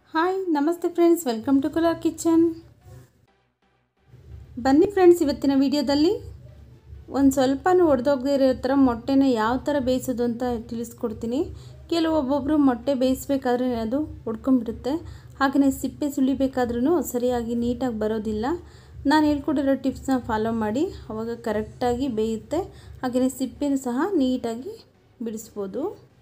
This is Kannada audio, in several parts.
ಹಾಯ್ ನಮಸ್ತೆ friends welcome to Kular kitchen ಬನ್ನಿ ಫ್ರೆಂಡ್ಸ್ ಇವತ್ತಿನ ವಿಡಿಯೋದಲ್ಲಿ ಒಂದು ಸ್ವಲ್ಪನೂ ಒಡೆದೋಗದೇ ಇರೋ ಥರ ಮೊಟ್ಟೆನ ಯಾವ ಥರ ಬೇಯಿಸೋದು ಅಂತ ತಿಳಿಸ್ಕೊಡ್ತೀನಿ ಕೆಲವೊಬ್ಬೊಬ್ಬರು ಮೊಟ್ಟೆ ಬೇಯಿಸ್ಬೇಕಾದ್ರೆ ಅದು ಒಡ್ಕೊಂಡ್ಬಿಡುತ್ತೆ ಹಾಗೆಯೇ ಸಿಪ್ಪೆ ಸುಲಿಬೇಕಾದ್ರೂ ಸರಿಯಾಗಿ ನೀಟಾಗಿ ಬರೋದಿಲ್ಲ ನಾನು ಹೇಳ್ಕೊಟ್ಟಿರೋ ಟಿಪ್ಸ್ನ ಫಾಲೋ ಮಾಡಿ ಅವಾಗ ಕರೆಕ್ಟಾಗಿ ಬೇಯುತ್ತೆ ಹಾಗೆಯೇ ಸಿಪ್ಪೆನೂ ಸಹ ನೀಟಾಗಿ ಬಿಡಿಸ್ಬೋದು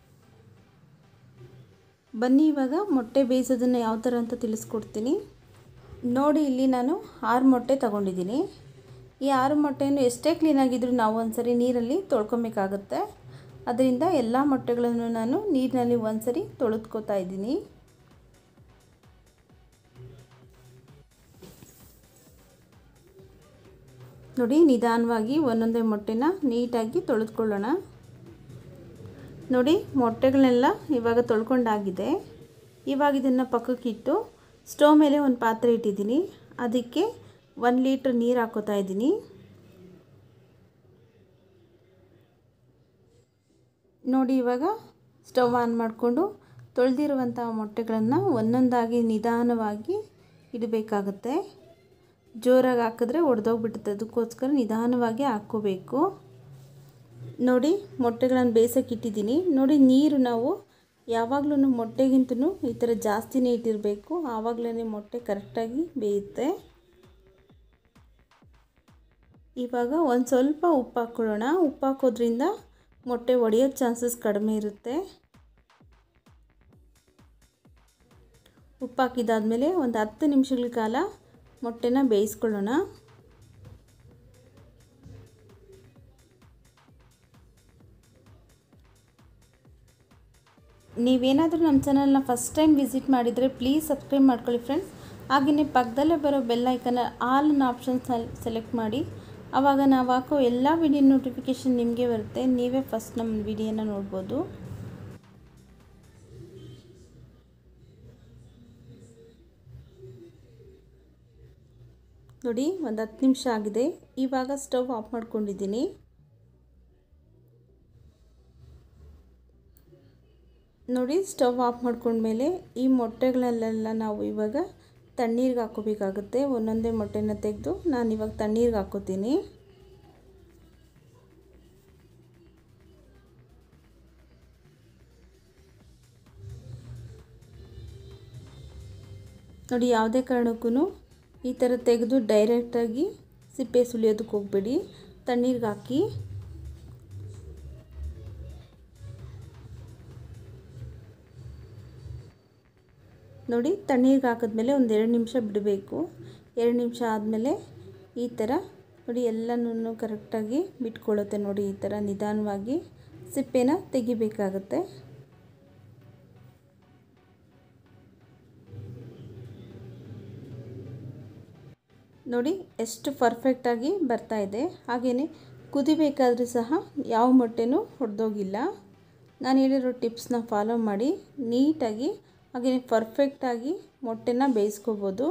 ಬನ್ನಿ ಇವಾಗ ಮೊಟ್ಟೆ ಬೇಯಿಸೋದನ್ನು ಯಾವ ಥರ ಅಂತ ತಿಳಿಸ್ಕೊಡ್ತೀನಿ ನೋಡಿ ಇಲ್ಲಿ ನಾನು ಆರು ಮೊಟ್ಟೆ ತಗೊಂಡಿದ್ದೀನಿ ಈ ಆರು ಮೊಟ್ಟೆಯನ್ನು ಎಷ್ಟೇ ಕ್ಲೀನಾಗಿದ್ದರೂ ನಾವು ಒಂದ್ಸರಿ ನೀರಲ್ಲಿ ತೊಳ್ಕೊಬೇಕಾಗುತ್ತೆ ಅದರಿಂದ ಎಲ್ಲ ಮೊಟ್ಟೆಗಳನ್ನು ನಾನು ನೀರಿನಲ್ಲಿ ಒಂದ್ಸರಿ ತೊಳೆದ್ಕೋತಾ ಇದ್ದೀನಿ ನೋಡಿ ನಿಧಾನವಾಗಿ ಒಂದೊಂದೇ ಮೊಟ್ಟೆನ ನೀಟಾಗಿ ತೊಳೆದುಕೊಳ್ಳೋಣ ನೋಡಿ ಮೊಟ್ಟೆಗಳನ್ನೆಲ್ಲ ಇವಾಗ ತೊಳ್ಕೊಂಡಾಗಿದೆ ಇವಾಗ ಇದನ್ನು ಪಕ್ಕಕ್ಕಿಟ್ಟು ಸ್ಟವ್ ಮೇಲೆ ಒಂದು ಪಾತ್ರೆ ಇಟ್ಟಿದ್ದೀನಿ ಅದಕ್ಕೆ ಒಂದು ಲೀಟ್ರ್ ನೀರು ಹಾಕೋತಾ ಇದ್ದೀನಿ ನೋಡಿ ಇವಾಗ ಸ್ಟವ್ ಆನ್ ಮಾಡಿಕೊಂಡು ತೊಳೆದಿರುವಂಥ ಮೊಟ್ಟೆಗಳನ್ನು ಒಂದೊಂದಾಗಿ ನಿಧಾನವಾಗಿ ಇಡಬೇಕಾಗತ್ತೆ ಜೋರಾಗಿ ಹಾಕಿದ್ರೆ ಒಡೆದೋಗ್ಬಿಡುತ್ತೆ ಅದಕ್ಕೋಸ್ಕರ ನಿಧಾನವಾಗಿ ಹಾಕ್ಕೋಬೇಕು ನೋಡಿ ಮೊಟ್ಟೆಗಳನ್ನು ಬೇಯಿಸೋಕೆ ಇಟ್ಟಿದ್ದೀನಿ ನೋಡಿ ನೀರು ನಾವು ಯಾವಾಗಲೂ ಮೊಟ್ಟೆಗಿಂತಲೂ ಈ ಥರ ಜಾಸ್ತಿನೇ ಇಟ್ಟಿರಬೇಕು ಆವಾಗಲೇ ಮೊಟ್ಟೆ ಕರೆಕ್ಟಾಗಿ ಬೇಯುತ್ತೆ ಇವಾಗ ಒಂದು ಸ್ವಲ್ಪ ಉಪ್ಪು ಹಾಕ್ಕೊಳ್ಳೋಣ ಉಪ್ಪು ಹಾಕೋದ್ರಿಂದ ಮೊಟ್ಟೆ ಒಡೆಯೋ ಚಾನ್ಸಸ್ ಕಡಿಮೆ ಇರುತ್ತೆ ಉಪ್ಪು ಹಾಕಿದಾದಮೇಲೆ ಒಂದು ಹತ್ತು ನಿಮಿಷಗಳ ಕಾಲ ಮೊಟ್ಟೆನ ಬೇಯಿಸ್ಕೊಳ್ಳೋಣ ನೀವೇನಾದರೂ ನಮ್ಮ ಚಾನಲ್ನ ಫಸ್ಟ್ ಟೈಮ್ ವಿಸಿಟ್ ಮಾಡಿದರೆ ಪ್ಲೀಸ್ ಸಬ್ಸ್ಕ್ರೈಬ್ ಮಾಡ್ಕೊಳ್ಳಿ ಫ್ರೆಂಡ್ಸ್ ಹಾಗೆಯೇ ಪಕ್ಕದಲ್ಲೇ ಬರೋ ಬೆಲ್ ಐಕನ್ನ ಆಲ್ ಅನ್ನೋ ಆಪ್ಷನ್ ಸೆಲೆಕ್ಟ್ ಮಾಡಿ ಆವಾಗ ನಾವು ಹಾಕೋ ಎಲ್ಲ ವಿಡಿಯೋ ನೋಟಿಫಿಕೇಷನ್ ನಿಮಗೆ ಬರುತ್ತೆ ನೀವೇ ಫಸ್ಟ್ ನಮ್ಮ ವಿಡಿಯೋನ ನೋಡ್ಬೋದು ನೋಡಿ ಒಂದು ಹತ್ತು ನಿಮಿಷ ಆಗಿದೆ ಇವಾಗ ಸ್ಟವ್ ಆಫ್ ಮಾಡ್ಕೊಂಡಿದ್ದೀನಿ ನೋಡಿ ಸ್ಟವ್ ಆಫ್ ಮಾಡ್ಕೊಂಡ್ಮೇಲೆ ಈ ಮೊಟ್ಟೆಗಳನ್ನೆಲ್ಲ ನಾವು ಇವಾಗ ತಣ್ಣೀರಿಗೆ ಹಾಕೋಬೇಕಾಗುತ್ತೆ ಒಂದೊಂದೇ ಮೊಟ್ಟೆನ ತೆಗೆದು ನಾನು ಇವಾಗ ತಣ್ಣೀರಿಗೆ ಹಾಕೋತೀನಿ ನೋಡಿ ಯಾವುದೇ ಕಾರಣಕ್ಕೂ ಈ ಥರ ತೆಗೆದು ಡೈರೆಕ್ಟಾಗಿ ಸಿಪ್ಪೆ ಸುಲಿಯೋದಕ್ಕೆ ಹೋಗಬೇಡಿ ತಣ್ಣೀರಿಗೆ ಹಾಕಿ ನೋಡಿ ತಣ್ಣೀರಿಗೆ ಹಾಕಿದ್ಮೇಲೆ ಒಂದು ಎರಡು ನಿಮಿಷ ಬಿಡಬೇಕು ಎರಡು ನಿಮಿಷ ಆದಮೇಲೆ ಈ ಥರ ನೋಡಿ ಎಲ್ಲನೂ ಕರೆಕ್ಟಾಗಿ ಬಿಟ್ಕೊಳ್ಳುತ್ತೆ ನೋಡಿ ಈ ಥರ ನಿಧಾನವಾಗಿ ಸಿಪ್ಪೆನ ತೆಗಿಬೇಕಾಗತ್ತೆ ನೋಡಿ ಎಷ್ಟು ಪರ್ಫೆಕ್ಟಾಗಿ ಬರ್ತಾ ಇದೆ ಹಾಗೆಯೇ ಕುದಿಬೇಕಾದ್ರೂ ಸಹ ಯಾವ ಮೊಟ್ಟೆನೂ ಹೊಡೆದೋಗಿಲ್ಲ ನಾನು ಹೇಳಿರೋ ಟಿಪ್ಸ್ನ ಫಾಲೋ ಮಾಡಿ ನೀಟಾಗಿ ಹಾಗೆಯೇ ಪರ್ಫೆಕ್ಟಾಗಿ ಮೊಟ್ಟೆನ ಬೇಯಿಸ್ಕೋಬೋದು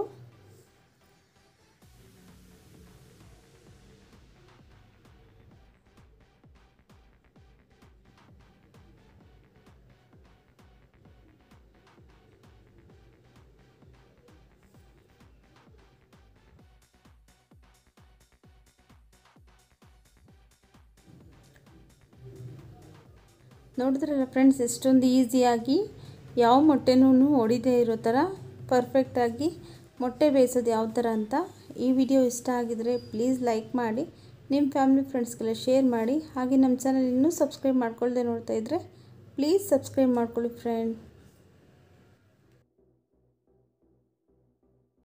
ನೋಡಿದ್ರಲ್ಲ ಫ್ರೆಂಡ್ಸ್ ಎಷ್ಟೊಂದು ಈಸಿಯಾಗಿ ಯಾವ ಮೊಟ್ಟೆನೂ ಹೊಡಿದೇ ಇರೋ ಥರ ಪರ್ಫೆಕ್ಟಾಗಿ ಮೊಟ್ಟೆ ಬೇಯಿಸೋದು ಯಾವ ಥರ ಅಂತ ಈ ವಿಡಿಯೋ ಇಷ್ಟ ಆಗಿದರೆ ಪ್ಲೀಸ್ ಲೈಕ್ ಮಾಡಿ ನಿಮ್ಮ ಫ್ಯಾಮಿಲಿ ಫ್ರೆಂಡ್ಸ್ಗೆಲ್ಲ ಶೇರ್ ಮಾಡಿ ಹಾಗೆ ನಮ್ಮ ಚಾನಲ್ ಇನ್ನೂ ಸಬ್ಸ್ಕ್ರೈಬ್ ಮಾಡ್ಕೊಳ್ಳದೆ ನೋಡ್ತಾ ಇದ್ದರೆ ಪ್ಲೀಸ್ ಸಬ್ಸ್ಕ್ರೈಬ್ ಮಾಡ್ಕೊಳ್ಳಿ ಫ್ರೆಂಡ್